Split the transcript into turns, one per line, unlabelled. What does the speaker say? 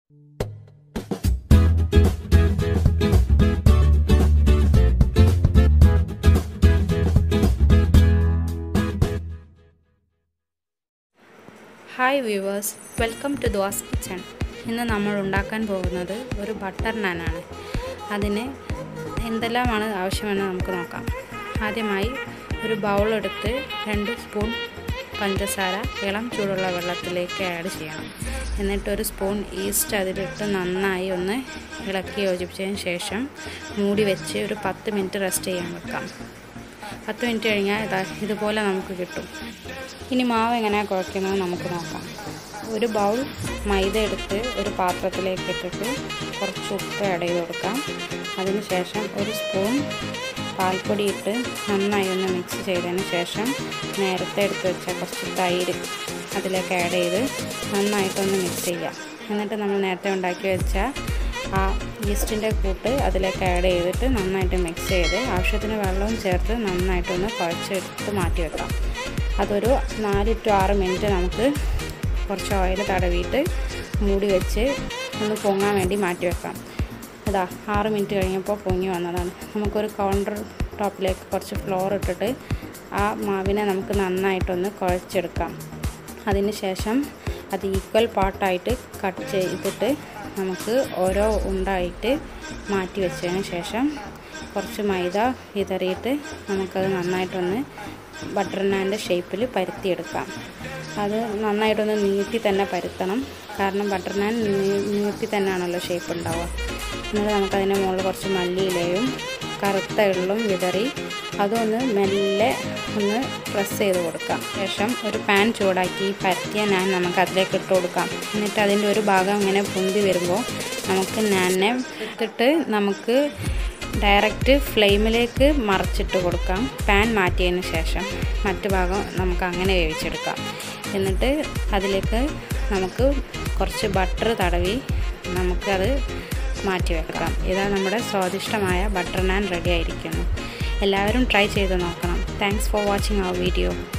hi viewers welcome to those kitchen ഇന്ന് നമ്മൾ ഉണ്ടാക്കാൻ പോകുന്നത് ഒരു ബട്ടർ നാനാണ് അതിന് എന്തെല്ലാമാണ് ആവശ്യമെന്ന് നമുക്ക് നോക്കാം ആദ്യമായി ഒരു ബൗൾ എടുത്ത് രണ്ട് സ്പൂൺ പഞ്ചസാര ഇളം ചൂടുള്ള വെള്ളത്തിലേക്ക് ആഡ് ചെയ്യണം എന്നിട്ട് ഒരു സ്പൂൺ ഈസ്റ്റ് അതിലിട്ട് നന്നായി ഒന്ന് ഇളക്കി യോജിപ്പിച്ചതിന് ശേഷം മൂടി വെച്ച് ഒരു പത്ത് മിനിറ്റ് റെസ്റ്റ് ചെയ്യാൻ വെക്കാം പത്ത് മിനിറ്റ് കഴിഞ്ഞാൽ ഇതാ ഇതുപോലെ നമുക്ക് കിട്ടും ഇനി മാവ് എങ്ങനെയാണ് കുഴക്കുന്നത് നമുക്ക് നോക്കാം ഒരു ബൗൾ മൈദ എടുത്ത് ഒരു പാത്രത്തിലേക്ക് ഇട്ടിട്ട് കുറച്ച് ഉപ്പ് ആഡ് ചെയ്ത് കൊടുക്കാം അതിനുശേഷം ഒരു സ്പൂൺ പാൽപ്പൊടി ഇട്ട് നന്നായി ഒന്ന് മിക്സ് ചെയ്തതിന് ശേഷം നേരത്തെ എടുത്ത് വെച്ച കുറച്ച് തൈര് അതിലേക്ക് ആഡ് ചെയ്ത് നന്നായിട്ടൊന്ന് മിക്സ് ചെയ്യാം എന്നിട്ട് നമ്മൾ നേരത്തെ ഉണ്ടാക്കി വെച്ച ആ ഈസ്റ്റിൻ്റെ കൂട്ട് അതിലേക്ക് ആഡ് ചെയ്തിട്ട് നന്നായിട്ട് മിക്സ് ചെയ്ത് ആവശ്യത്തിന് വെള്ളവും ചേർത്ത് നന്നായിട്ടൊന്ന് കുഴച്ചെടുത്ത് മാറ്റി വെക്കാം അതൊരു നാല് ടു ആറ് മിനിറ്റ് നമുക്ക് കുറച്ച് ഓയിൽ തടവിയിട്ട് മൂടി വെച്ച് ഒന്ന് പൊങ്ങാൻ വേണ്ടി മാറ്റി വെക്കാം അതാ ആറ് മിനിറ്റ് കഴിഞ്ഞപ്പോൾ പൊങ്ങി വന്നതാണ് നമുക്കൊരു കൗണ്ടർ ടോപ്പിലേക്ക് കുറച്ച് ഫ്ലോർ ഇട്ടിട്ട് ആ മാവിനെ നമുക്ക് നന്നായിട്ടൊന്ന് കുഴച്ചെടുക്കാം അതിന് ശേഷം അത് ഈക്വൽ പാർട്ടായിട്ട് കട്ട് ചെയ്തിട്ട് നമുക്ക് ഓരോ ഉണ്ടായിട്ട് മാറ്റി വെച്ചതിന് ശേഷം കുറച്ച് മൈദ വിതറിയിട്ട് നമുക്കത് നന്നായിട്ടൊന്ന് ബട്ടർ നാൻ്റെ ഷേപ്പിൽ പരുത്തിയെടുക്കാം അത് നന്നായിട്ടൊന്ന് നീട്ടി തന്നെ പരുത്തണം കാരണം ബട്ടർ നാൻ നീട്ടി തന്നെയാണല്ലോ ഷേപ്പ് ഉണ്ടാവുക എന്നിട്ട് നമുക്കതിൻ്റെ മുകളിൽ കുറച്ച് മല്ലിയിലയും കറുത്ത എള്ളും വിതറി അതൊന്ന് മെല്ലെ ഒന്ന് പ്രസ് ചെയ്ത് കൊടുക്കാം ശേഷം ഒരു പാൻ ചൂടാക്കി പരത്തിയ നാൻ നമുക്ക് അതിലേക്ക് ഇട്ട് കൊടുക്കാം എന്നിട്ട് അതിൻ്റെ ഒരു ഭാഗം ഇങ്ങനെ പൊന്തി വരുമ്പോൾ നമുക്ക് നാനെ എടുത്തിട്ട് നമുക്ക് ഡയറക്റ്റ് ഫ്ലെയിമിലേക്ക് മറച്ചിട്ട് കൊടുക്കാം പാൻ മാറ്റിയതിന് ശേഷം മറ്റു ഭാഗം നമുക്ക് അങ്ങനെ വേവിച്ചെടുക്കാം എന്നിട്ട് അതിലേക്ക് നമുക്ക് കുറച്ച് ബട്ടർ തടവി നമുക്കത് മാറ്റി വെക്കാം ഇതാ നമ്മുടെ സ്വാദിഷ്ടമായ ബട്ടർ നാൻ റെഡി ആയിരിക്കുന്നു എല്ലാവരും ട്രൈ ചെയ്ത് നോക്കണം താങ്ക്സ് ഫോർ വാച്ചിങ് അവർ വീഡിയോ